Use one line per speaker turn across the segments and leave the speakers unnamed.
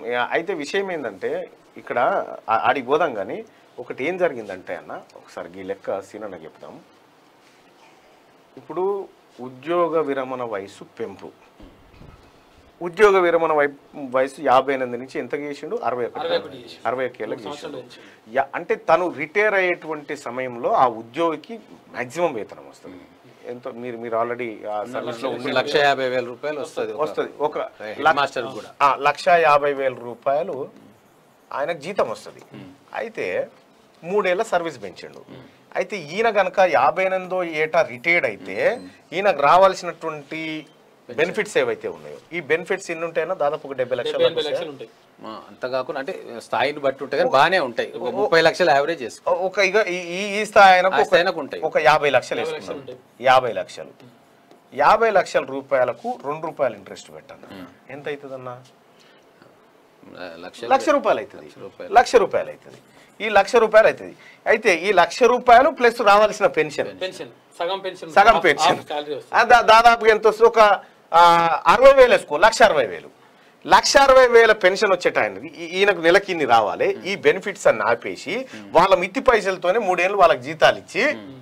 అయితే విషయం ఏంటంటే ఇక్కడ ఆ- ఆడికి పోదాం కానీ ఒకటి ఏం జరిగిందంటే అన్న ఒకసారి ఈ లెక్క సీనన్న చెప్తాం ఇప్పుడు ఉద్యోగ విరమణ వయసు పెంపు ఉద్యోగ విరమణ వై వయసు యాభై ఎనిమిది నుంచి ఎంత చేసిండు అరవై
అరవై
ఒకటి
ఒకటి చేసిండు.
అరవై ఒక్క ఏళ్ళకి
సంవత్సరాలు
చేసిండు
పెంచిండు.
యా- అంటే తను రిటైర్ అయ్యేటువంటి సమయంలో ఆ ఉద్యోగికి మాక్సిమం వేతనం వస్తుంది ఎంతో మీరు మీరు ఆల్రెడీ ఆ సర్వీస్ లో ఉండి
లక్ష యాభై వేల రూపాయలు వస్తుంది ఒక
వస్తుంది ఒక
హెడ్
లక్ష-
మాస్టర్ కూడా
ఆ, లక్ష యాభై వేల రూపాయలు ఆయనకు జీతం వస్తుంది అయితే మూడేళ్ల సర్వీస్ పెంచిండు అయితే ఈయన గనక యాభై ఎనిమిదో ఏటా రిటైర్డ్ అయితే ఈయనకు రావాల్సినటువంటి బెనిఫిట్స్ ఏవైతే ఉన్నాయో ఈ బెనిఫిట్స్ ఎన్ని ఉంటాయన్నా దాదాపు ఒక డెబ్బై లక్షల
డెబ్బై ఎనభై లక్షలు ఉంటాయి
ఆ, అంత కాకుండా అంటే స్థాయిని బట్టి ఉంటాయి కానీ బాగానే ఉంటాయి ఒక ముప్పై లక్షలు యావరేజ్ చేసుకో
ఒక ఇక ఈ- ఈ ఈ స్థాయి ఆయనకు
ఆ
ఒక-
స్థాయినకు ఉంటాయి.
ఒక యాభై లక్షలు వేసుకున్నాం యాభై లక్షలు యాభై లక్షల రూపాయలకు రెండు రూపాయలు ఇంట్రెస్ట్ పెట్టాను ఎంత అవుతుందన్నా
ఆ, లక్ష
లక్ష రూపాయలు అవుతుంది
రూపాయలు.
లక్ష రూపాయలు అవుతుంది ఈ లక్ష రూపాయలు అవుతుంది అయితే ఈ లక్ష రూపాయలు ప్లస్ రావాల్సిన పెన్షన్
పెన్షన్ సగం పెన్షన్
సగం పెన్షన్
శాలరీ వస్తుంది
ఆ, దా- దాదాపుగా ఎంత వస్తుంది ఒక ఆ, అరవై వేలు వేసుకో లక్ష అరవై వేలు లక్ష అరవై వేల పెన్షన్ వచ్చే టైంకి ఈ- ఈయనకు నెలకి ఇన్ని రావాలి ఈ బెనిఫిట్స్ అన్ని ఆపేసి వాళ్ళ మిత్తి పైసలతోనే మూడేళ్ళు వాళ్ళకి జీతాలు ఇచ్చి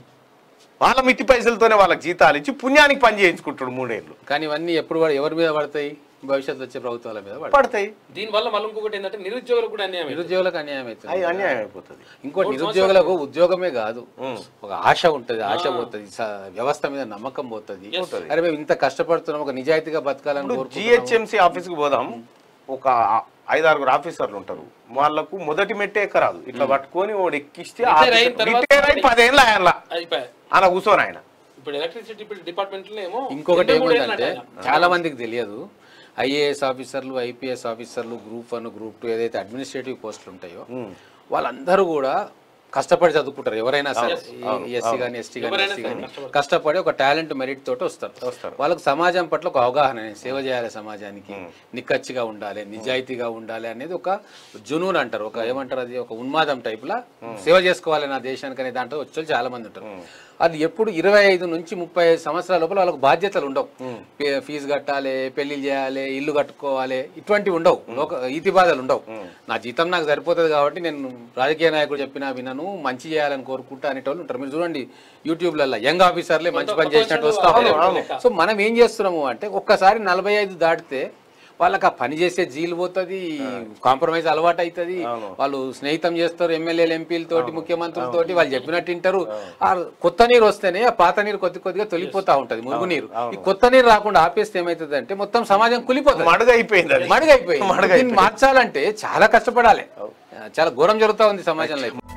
వాళ్ళ మిత్తి పైసలతోనే వాళ్ళకి జీతాలు ఇచ్చి పుణ్యానికి పని చేయించుకుంటాడు మూడేళ్ళు
కానీ ఇవన్నీ ఎప్పుడు పడ- ఎవరి మీద పడతాయి భవిష్యత్తు వచ్చే ప్రభుత్వాల మీద పడతాయి
పడతాయి
దీని వల్ల మళ్ళీ ఇంకొకటి ఏంటంటే నిరుద్యోగులకు కూడా అన్యాయం అవుతుంది.
నిరుద్యోగులకు అన్యాయం అవుతుంది
అవి అన్యాయం అయిపోతుంది
ఇంకోటి నిరుద్యోగులకు ఉద్యోగమే కాదు ఒక ఆశ ఉంటది ఆశ పోతుంది స- వ్యవస్థ మీద నమ్మకం పోతుంది అరే మేము ఇంత కష్టపడుతున్నాం ఒక నిజాయితీగా బతకాలని కోరుకుంటున్నాం
జిహెచ్ఎంసీ ఆఫీస్కి పోదాం ఒక ఐదారుగురు ఆఫీసర్లు ఉంటారు వాళ్ళకు మొదటి మెట్టే ఎక్కరాదు ఇట్లా పట్టుకొని వాడు ఎక్కిస్తే
Retire అయిన తర్వాత
రిటైర్ అయి పదేళ్ళ ఆయన
అయిపోయాయి
అలా కూర్చొని ఆయన
ఇప్పుడు ఎలక్ట్రిసిటీ డిపార్ట్మెంట్ లో ఏమో
ఇంకొకటి
ఎనభై మూడు
ఏమిటంటే
ఏళ్ళు అంట.
చాలా మందికి తెలియదు ఐఏఎస్ ఆఫీసర్లు ఐపీఎస్ ఆఫీసర్లు గ్రూప్ వన్ గ్రూప్ టూ ఏదైతే అడ్మినిస్ట్రేటివ్ పోస్టులు ఉంటాయో వాళ్ళందరూ కూడా కష్టపడి చదువుకుంటారు ఎవరైనా సరే ఎస్సీ కానీ ఎస్టీ కానీ ఎస్టీ కానీ కష్టపడి ఒక టాలెంట్ మెరిట్ తోటి వస్తారు వాళ్ళకు సమాజం పట్ల ఒక అవగాహన సేవ చేయాలి సమాజానికి నిక్కచ్చిగా ఉండాలి నిజాయితీగా ఉండాలి అనేది ఒక జునూన్ అంటారు ఒక ఏమంటారు అది ఒక ఉన్మాదం టైప్ లా సేవ చేసుకోవాలి నా దేశానికి అనే దాంట్లో వచ్చే చాలా మంది ఉంటారు అది ఎప్పుడు ఇరవై ఐదు నుంచి ముప్పై ఐదు సంవత్సరాల లోపల వాళ్ళకు బాధ్యతలు ఉండవు ఫీ- ఫీజు కట్టాలి పెళ్లి చేయాలి ఇల్లు కట్టుకోవాలి ఇటువంటివి ఉండవు లోక ఈతి బాధలు ఉండవు నా జీతం నాకు సరిపోతుంది కాబట్టి నేను రాజకీయ నాయకుడు చెప్పినా వినను మంచి చేయాలని కోరుకుంటా అనేటోళ్ళు ఉంటారు మీరు చూడండి యూట్యూబ్లలో యంగ్ ఆఫీసర్లే మంచి పని చేసినట్టు వస్తా ఉంటారు. సో మనం ఏం చేస్తున్నాము అంటే ఒక్కసారి నలభై ఐదు దాటితే వాళ్ళకి ఆ పని చేసే జీలు పోతుంది కాంప్రమైజ్ అలవాటు అవుతుంది వాళ్ళు స్నేహితం చేస్తారు ఎమ్మెల్యేలు ఎంపీలతోటి ముఖ్యమంత్రులతోటి వాళ్ళు చెప్పినట్టు వింటారు ఆ కొత్త నీరు వస్తేనే ఆ పాత నీరు కొద్ది కొద్దిగా తొలిపోతా ఉంటది మురుగు నీరు ఈ కొత్త నీరు రాకుండా ఆపేస్తే ఏమైతుంది అంటే మొత్తం సమాజం కులిపోతుంది
మడుగు అయిపోయింది అది
మడుగైపోయింది దీన్ని మార్చాలంటే చాలా కష్టపడాలి చాలా ఘోరం జరుగుతా ఉంది సమాజంలో